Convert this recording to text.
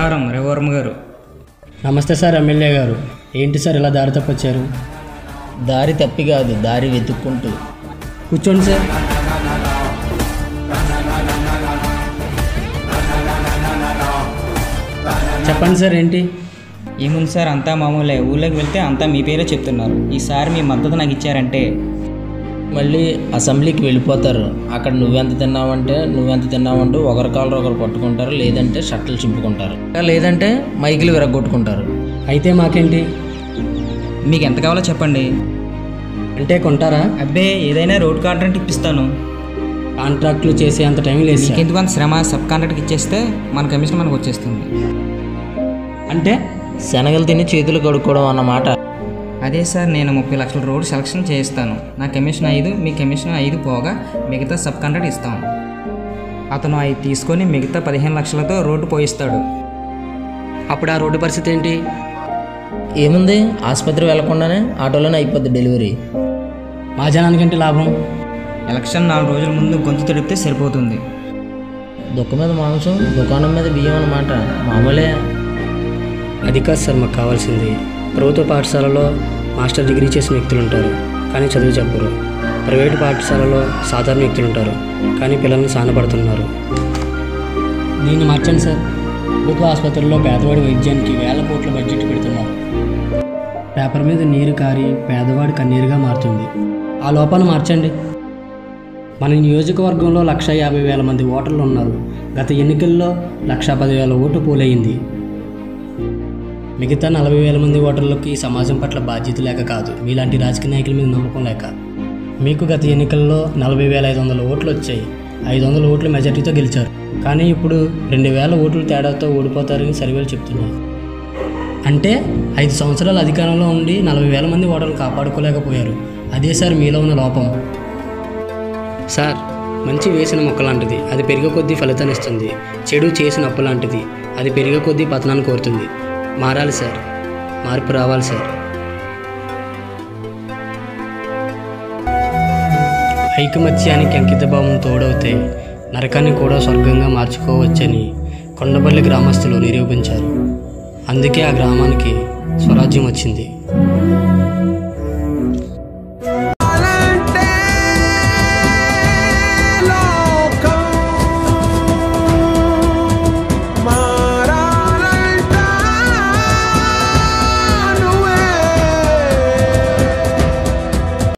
నమస్కారం రవివర్మ గారు నమస్తే సార్ ఎమ్మెల్యే గారు ఏంటి సార్ ఇలా దారి తప్పొచ్చారు దారి తప్పి కాదు దారి వెతుక్కుంటూ కూర్చోండి సార్ చెప్పండి సార్ ఏంటి ఏముంది సార్ అంతా మామూలే ఊళ్ళోకి వెళ్తే అంతా మీ పేరే చెప్తున్నారు ఈసారి మీ మద్దతు నాకు ఇచ్చారంటే మళ్ళీ అసెంబ్లీకి వెళ్ళిపోతారు అక్కడ నువ్వెంత తిన్నావంటే నువ్వెంత తిన్నావంటూ ఒకరి కాళ్ళు ఒకరు పట్టుకుంటారు లేదంటే షట్టలు చింపుకుంటారు లేదంటే మైకులు విరగొట్టుకుంటారు అయితే మాకేంటి మీకు ఎంత కావాలో చెప్పండి అంటే కొంటారా అబ్బే ఏదైనా రోడ్ కాంట్రాక్ట్ ఇప్పిస్తాను కాంట్రాక్టులు చేసే అంత టైం లేదు సార్ మీకెందుకు అంత శ్రమ సబ్ కాంట్రాక్ట్కి ఇచ్చేస్తే మన కమిషన్ మనకు వచ్చేస్తుంది అంటే శనగలు తిని చేతులు కడుక్కోవడం అన్నమాట అదే సార్ నేను ముప్పై లక్షల రోడ్ సెలక్షన్ చేయిస్తాను నా కమిషన్ ఐదు మీ కమిషన్ ఐదు పోగా మిగతా సబ్ కాంట్రాక్ట్ ఇస్తాం అతను అవి తీసుకొని మిగతా పదిహేను లక్షలతో రోడ్డు పోయిస్తాడు అప్పుడు ఆ రోడ్డు పరిస్థితి ఏంటి ఏముంది ఆసుపత్రి వెళ్లకుండానే ఆటోలోనే అయిపోద్ది డెలివరీ మా జనానికేంటి లాభం ఎలక్షన్ నాలుగు రోజుల ముందు గొంతు తడిపితే సరిపోతుంది దుఃఖం మీద మాంసం దుకాణం మీద బియ్యం అన్నమాట మామూలే అది కాదు సార్ మాకు కావాల్సింది ప్రభుత్వ పాఠశాలలో మాస్టర్ డిగ్రీ చేసిన వ్యక్తులు ఉంటారు కానీ చదువు చెప్పరు ప్రైవేటు పాఠశాలలో సాధారణ వ్యక్తులు ఉంటారు కానీ పిల్లల్ని సానపడుతున్నారు దీన్ని మార్చండి సార్ ప్రభుత్వ ఆసుపత్రుల్లో పేదవాడి వైద్యానికి వేల కోట్ల బడ్జెట్ పెడుతున్నారు పేపర్ మీద నీరు కారి పేదవాడి కన్నీరుగా మారుతుంది ఆ లోపాన్ని మార్చండి మన నియోజకవర్గంలో లక్ష యాభై వేల మంది ఓటర్లు ఉన్నారు గత ఎన్నికల్లో లక్ష పదివేల ఓటు పోలయ్యింది మిగతా నలభై వేల మంది ఓటర్లకు ఈ సమాజం పట్ల బాధ్యత లేక కాదు మీలాంటి రాజకీయ నాయకుల మీద నమ్మకం లేక మీకు గత ఎన్నికల్లో నలభై వేల ఐదు వందల ఓట్లు వచ్చాయి ఐదు వందల ఓట్ల మెజార్టీతో గెలిచారు కానీ ఇప్పుడు రెండు వేల ఓట్ల తేడాతో ఓడిపోతారని సర్వేలు చెప్తున్నాయి అంటే ఐదు సంవత్సరాల అధికారంలో ఉండి నలభై వేల మంది ఓటర్లు కాపాడుకోలేకపోయారు అదే సార్ మీలో ఉన్న లోపం సార్ మంచి వేసిన మొక్క లాంటిది అది పెరిగే కొద్దీ ఫలితాన్ని ఇస్తుంది చెడు చేసిన అప్పు లాంటిది అది పెరిగే కొద్దీ పతనాన్ని కోరుతుంది మారాలి సార్ మార్పు రావాలి సార్ ఐకమత్యానికి అంకితభావం తోడవుతే నరకాన్ని కూడా స్వర్గంగా మార్చుకోవచ్చని కొండపల్లి గ్రామస్తులు నిరూపించారు అందుకే ఆ గ్రామానికి స్వరాజ్యం వచ్చింది